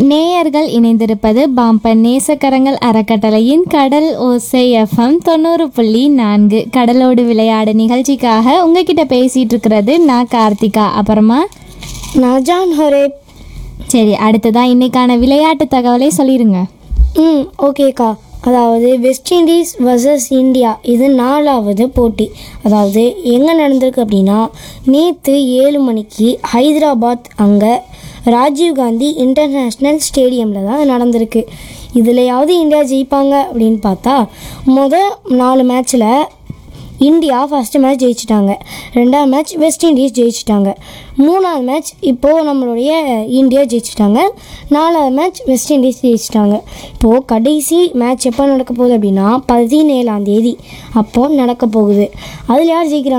நேயர்கள் இணைந்திருப்பது பாம்பன் நேசக்கரங்கள் அறக்கட்டளையின் கடல் ஓசை எஃப்எம் தொண்ணூறு புள்ளி நான்கு கடலோடு விளையாடு நிகழ்ச்சிக்காக உங்ககிட்ட பேசிட்டு இருக்கிறது நான் கார்த்திகா அப்புறமா நஜான் ஹொரேப் சரி அடுத்ததான் இன்னைக்கான விளையாட்டு தகவலை சொல்லிடுங்க ம் ஓகேக்கா அதாவது வெஸ்ட் இண்டீஸ் வர்சஸ் இந்தியா இது நாலாவது போட்டி அதாவது எங்கே நடந்திருக்கு அப்படின்னா நேற்று ஏழு மணிக்கு ஹைதராபாத் அங்கே ராஜீவ்காந்தி இன்டர்நேஷ்னல் ஸ்டேடியமில் தான் நடந்திருக்கு இதுலையாவது இந்தியா ஜெயிப்பாங்க அப்படின்னு பார்த்தா மொதல் நாலு மேட்ச்சில் இந்தியா ஃபஸ்ட்டு மேட்ச் ஜெயிச்சிட்டாங்க ரெண்டாவது மேட்ச் வெஸ்ட் இண்டீஸ் ஜெயிச்சிட்டாங்க மூணாவது மேட்ச் இப்போது நம்மளுடைய இந்தியா ஜெயிச்சிட்டாங்க நாலாவது மேட்ச் வெஸ்ட் இண்டீஸ் ஜெயிச்சிட்டாங்க இப்போது கடைசி மேட்ச் எப்போ நடக்க போகுது அப்படின்னா பதினேழாம் தேதி அப்போது நடக்க போகுது அதில் யார் ஜெயிக்கிறாங்க